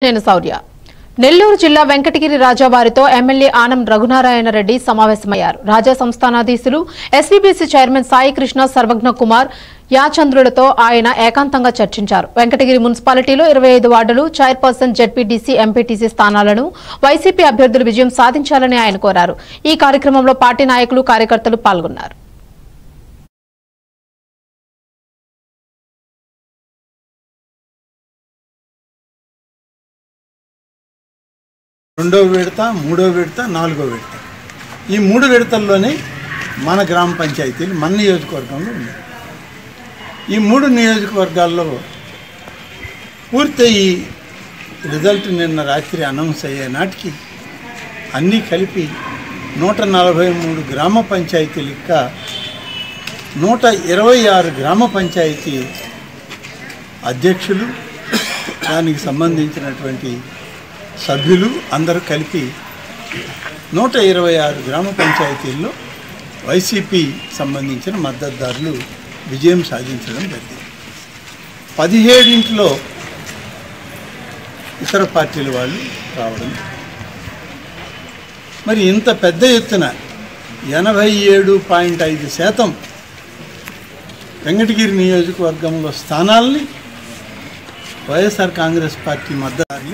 నేను శౌర్య నెల్లూరు జిల్లా వెంకటగిరి రాజావారితో ఎమ్మెల్యే ఆనం రఘునారాయణ రెడ్డి సమావేశమయ్యారు రాజా సంస్థానాధీశులు ఎస్వీబీసీ చైర్మన్ సాయి కృష్ణ సర్వజ్ఞ కుమార్ యాచంద్రులతో ఆయన ఏకాంతంగా చర్చించారు వెంకటగిరి మున్సిపాలిటీలో ఇరవై ఐదు వార్డులు చైర్పర్సన్ జెడ్పీటీసీ ఎంపీటీసీ స్థానాలను వైసీపీ అభ్యర్థులు విజయం సాధించాలని ఆయన కోరారు ఈ కార్యక్రమంలో పార్టీ నాయకులు కార్యకర్తలు పాల్గొన్నారు రెండో విడత మూడో విడత నాలుగో విడత ఈ మూడు విడతల్లోనే మన గ్రామ పంచాయతీలు మన నియోజకవర్గంలో ఉన్నాయి ఈ మూడు నియోజకవర్గాల్లో పూర్తయి రిజల్ట్ నిన్న రాత్రి అనౌన్స్ అయ్యే నాటికి అన్నీ కలిపి నూట నలభై మూడు గ్రామ పంచాయతీలక నూట ఇరవై ఆరు గ్రామ పంచాయతీ అధ్యక్షులు దానికి సంబంధించినటువంటి సభ్యులు అందరూ కలిపి నూట ఇరవై ఆరు గ్రామ పంచాయతీల్లో వైసీపీ సంబంధించిన మద్దతుదారులు విజయం సాధించడం జరిగింది పదిహేడింట్లో ఇతర పార్టీల వాళ్ళు రావడం మరి ఇంత పెద్ద ఎత్తున ఎనభై ఏడు పాయింట్ ఐదు శాతం వెంకటగిరి నియోజకవర్గంలో స్థానాల్ని వైఎస్ఆర్ కాంగ్రెస్ పార్టీ మద్దతుదారులు